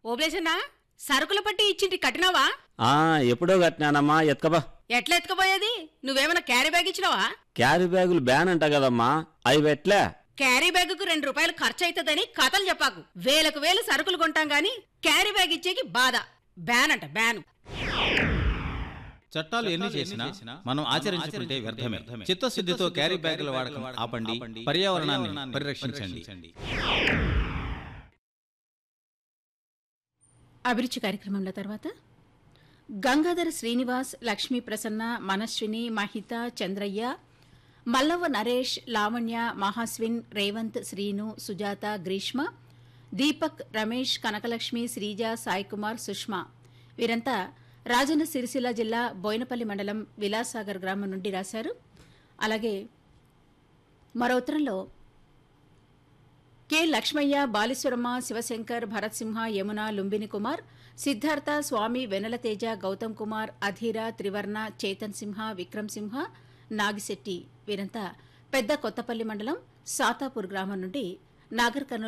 ఓబ్లేసన్నా సరుకుల పట్టి ఇచ్చింటి కట్టినావా ఆ ఎప్పుడో కట్టినానమ్మా ఎత్కబా ఎట్లా ఎత్తుకుపోయేది నువ్వేమైనా క్యారీ బ్యాగ్ ఇచ్చినావా క్యారీ బ్యాగులు బ్యాన్ అంట కదమ్మా అవి పెట్లే క్యారీ బ్యాగుకు రెండు రూపాయలు ఖర్చు అవుతుందని కథలు చెప్పాకు వేలకు వేలు సరుకులు కొంటాం గాని క్యారీ బ్యాగ్ ఇచ్చేకి బాధ బ్యాన్ అంట బ్యాన్ చట్టాలు ఎన్ని చేసినా మనం ఆచరించుకుంటే వ్యర్థమే చిత్తశుద్ధితో క్యారీ బ్యాగుల వాడకం ఆపండి పర్యావరణాన్ని పరిరక్షించండి అభిరుచి కార్యక్రమంలో తర్వాత గంగాధర శ్రీనివాస్ లక్ష్మీ ప్రసన్న మనస్విని మహిత చంద్రయ్య మల్లవ నరేష్ లావణ్య మహాస్విన్ రేవంత్ శ్రీను సుజాత గ్రీష్మ దీపక్ రమేష్ కనకలక్ష్మి శ్రీజ సాయికుమార్ సుష్మా వీరంతా రాజన్న సిరిసిల్ల జిల్లా బోయినపల్లి మండలం విలాసాగర్ గ్రామం నుండి రాశారు అలాగే మరో ఉత్తరంలో కె లక్ష్మయ్య బాలీశ్వరమ్మ శివశంకర్ భరత్ సింహ యమున లుంబిని కుమార్ సిద్ధార్థ స్వామి వెనలతేజ గౌతమ్ కుమార్ అధీర త్రివర్ణ చేతన్ సింహ విక్రమ్ సింహ నాగిశెట్టి వీరంతా పెద్ద కొత్తపల్లి మండలం సాతాపూర్ గ్రామం నుండి నాగర్ కర్నూలు